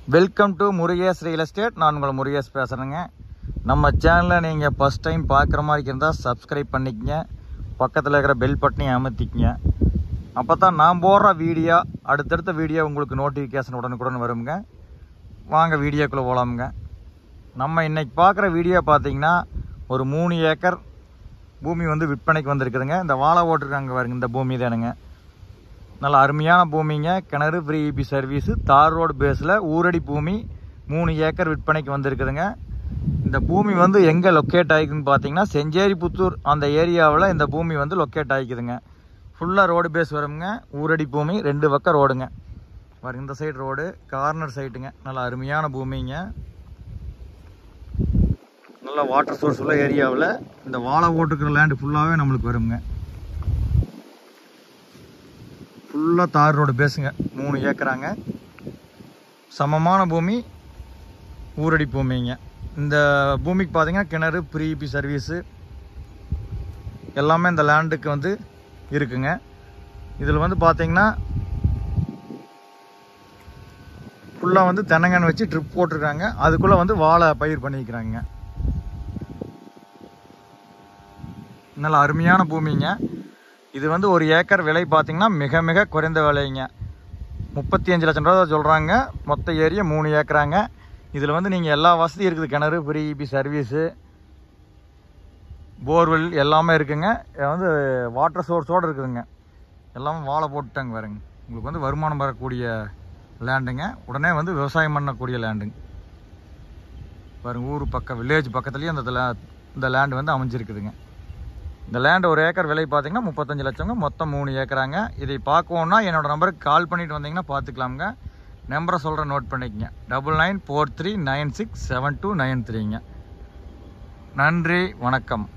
welcome to Murugesh real estate நான் உங்கள் முருகேஷ் பேசுகிறேங்க நம்ம சேனலை நீங்கள் ஃபஸ்ட் டைம் பார்க்குற மாதிரி இருந்தால் சப்ஸ்கிரைப் பண்ணிக்கங்க பக்கத்தில் இருக்கிற பெல் பட்டனையும் அமர்த்திக்கங்க அப்போ தான் நான் போடுற வீடியோ அடுத்தடுத்த வீடியோ உங்களுக்கு நோட்டிஃபிகேஷன் உடனுக்குடன் வருங்க வாங்க வீடியோக்குள்ளே போகலாமுங்க நம்ம இன்னைக்கு பார்க்குற வீடியோ பார்த்தீங்கன்னா ஒரு மூணு ஏக்கர் பூமி வந்து விற்பனைக்கு வந்திருக்குதுங்க இந்த வாழை ஓட்டுருக்காங்க பாருங்க இந்த பூமி தானுங்க நல்ல அருமையான பூமிங்க கிணறு ஃப்ரீ இபி சர்வீஸு தார் ரோடு பேஸில் ஊரடி பூமி மூணு ஏக்கர் விற்பனைக்கு வந்திருக்குதுங்க இந்த பூமி வந்து எங்கே லொக்கேட் ஆகிக்குதுன்னு பார்த்தீங்கன்னா செஞ்சேரி புத்தூர் அந்த ஏரியாவில் இந்த பூமி வந்து லொக்கேட் ஆகிக்குதுங்க ஃபுல்லாக ரோடு பேஸ் வருங்க ஊரடி பூமி ரெண்டு பக்கம் ரோடுங்க பாருங்க இந்த சைடு ரோடு கார்னர் சைட்டுங்க நல்ல அருமையான பூமிங்க நல்ல வாட்டர் சோர்ஸ் உள்ள ஏரியாவில் இந்த வாழை ஓட்டுக்கிற லேண்டு ஃபுல்லாகவே நம்மளுக்கு வருங்க ஃபுல்லாக தார் ரோடு பேசுங்க மூணு ஏக்கராங்க சமமான பூமி ஊரடி பூமிங்க இந்த பூமிக்கு பார்த்தீங்கன்னா கிணறு ப்ரீபி சர்வீஸு எல்லாமே இந்த லேண்டுக்கு வந்து இருக்குங்க இதில் வந்து பார்த்தீங்கன்னா ஃபுல்லாக வந்து தென்னங்கன்று வச்சு ட்ரிப் போட்டிருக்காங்க அதுக்குள்ளே வந்து வாழை பயிர் பண்ணிக்கிறாங்க நல்ல அருமையான பூமிங்க இது வந்து ஒரு ஏக்கர் விலை பார்த்தீங்கன்னா மிக மிக குறைந்த விலைங்க முப்பத்தி அஞ்சு லட்சம் ரூபா சொல்கிறாங்க மொத்த ஏரியா மூணு ஏக்கராங்க இதில் வந்து நீங்கள் எல்லா வசதியும் இருக்குது கிணறு ஃப்ரீ இபி சர்வீஸு போர்வெல் எல்லாமே இருக்குங்க இது வந்து வாட்டர் சோர்ஸோடு இருக்குதுங்க எல்லாமே வாழை போட்டுட்டாங்க பாருங்க உங்களுக்கு வந்து வருமானம் வரக்கூடிய லேண்டுங்க உடனே வந்து விவசாயம் பண்ணக்கூடிய லேண்டுங்க பாருங்க ஊர் பக்கம் வில்லேஜ் பக்கத்துலேயே அந்த இதுல- இந்த லேண்டு வந்து அமைஞ்சிருக்குதுங்க இந்த லேண்ட் ஒரு ஏக்கர் விலை பார்த்தீங்கன்னா முப்பத்தஞ்சு லட்சங்க மொத்தம் மூணு ஏக்கராங்க இதை பார்க்கணுன்னா என்னோட நம்பருக்கு கால் பண்ணிட்டு வந்தீங்கன்னா பார்த்துக்கலாமுங்க நம்பரை சொல்கிறேன் நோட் பண்ணிக்கங்க double nine four three nine six seven two nine த்ரீங்க நன்றி வணக்கம்